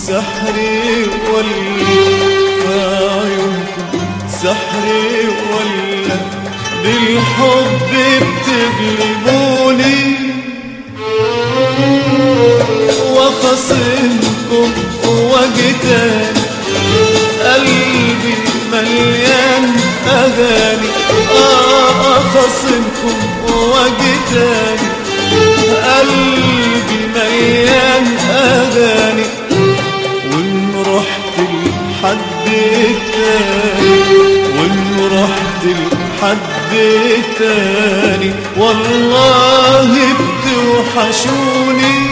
سحري ولا في عيونكم سحري ولا بالحب بتغلبوني وخصمكم وجدان قلبي مليان أغاني آه خصمكم وجدان قلبي مليان أغاني وإن رحت لحد تاني وإن رحت لحد تاني والله بتوحشوني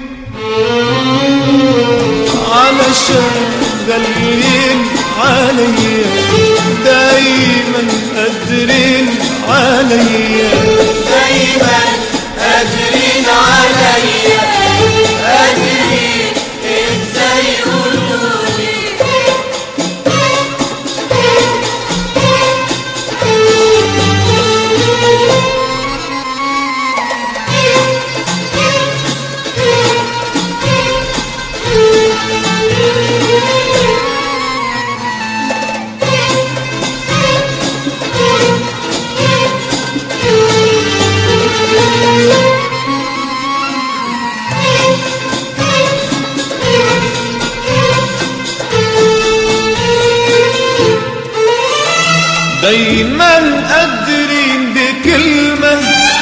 علشان غاليين عليا دايما قادرين عليا دايما قادرين عليا قادرين ازاي يقولولي دايما قادرين بكلمة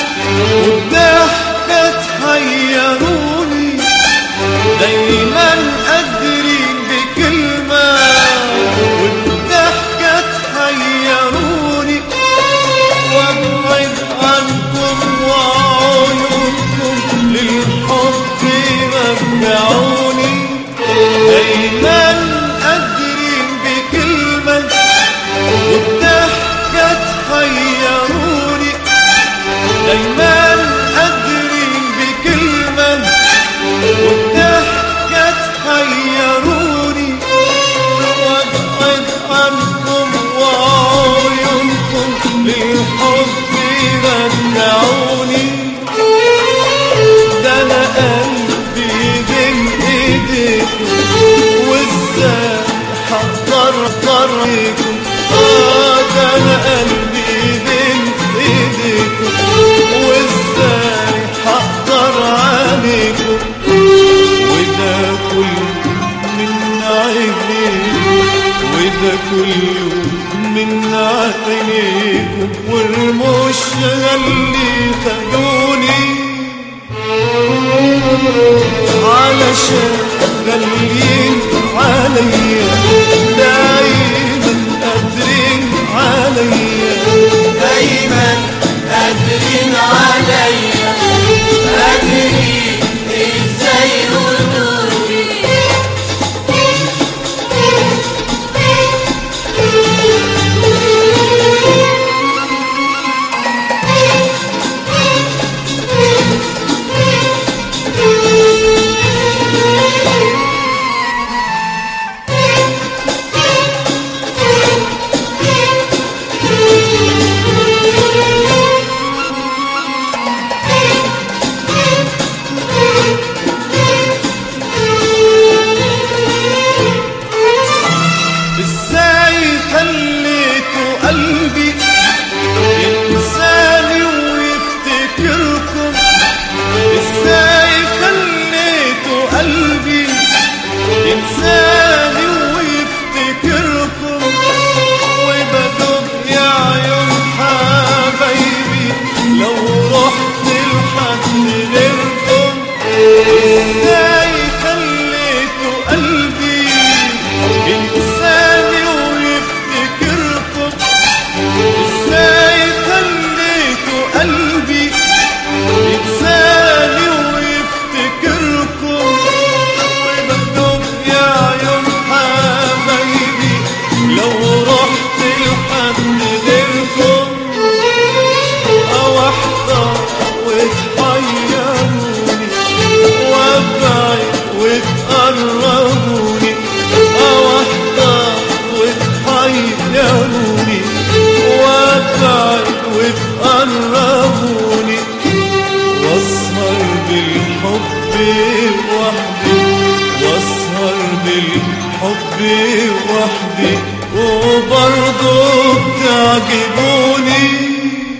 والضحكة تحيروني دايما قادرين بكلمة والضحكة تحيروني وابعد عنكم وعيونكم للحب رجعوني دايما قادرين بكلمة والضحكة تحيروني دايما قادرين بكلمة والضحكة تحيروني وابعد عنكم وعيونكم للحب رجعوني ده انا قلبي بين ايديكم وازاي حقدر طريقكم اه ده انا قلبي بين ايديكم وازاي حقدر عليكم وده كله من عينيكم وده كله من عينيكم والمش اللي خدوني علشان غاليين عليا دايما قادرين عليا دايما قادرين عليا قادرين ازاي يقولولي حبي وحدي وبرضه بتعجبوني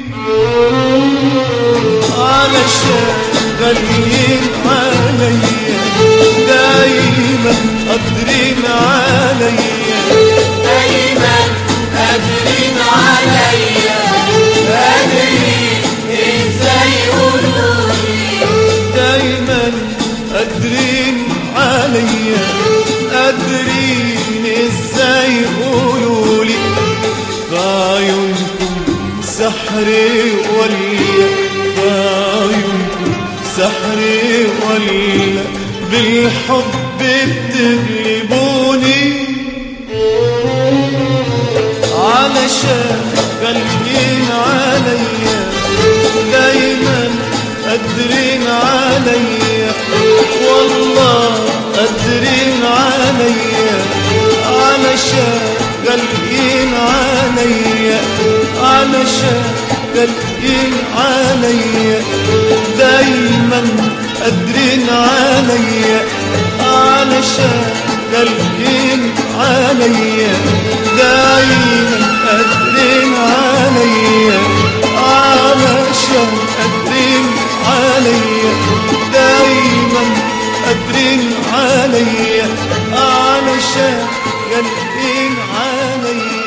علشان غاليين عليا دايما قادرين عليا دايما قادرين عليا قادرين ازاي يقولولي دايما قادرين عليا قادرين ازاي يقولولي بعيونكم سحري ولا بعيونكم سحري ولا بالحب بتغلبوني علشان غاليين عليا دايما قادرين عليا والله قادرين عليا علشان غاليين عليا علشان غاليين عليا دايما قادرين عليا علشان غاليين عليا دايما قادرين عليا علشان قادرين عليا دايما قادرين عليا علشان قادرين عليا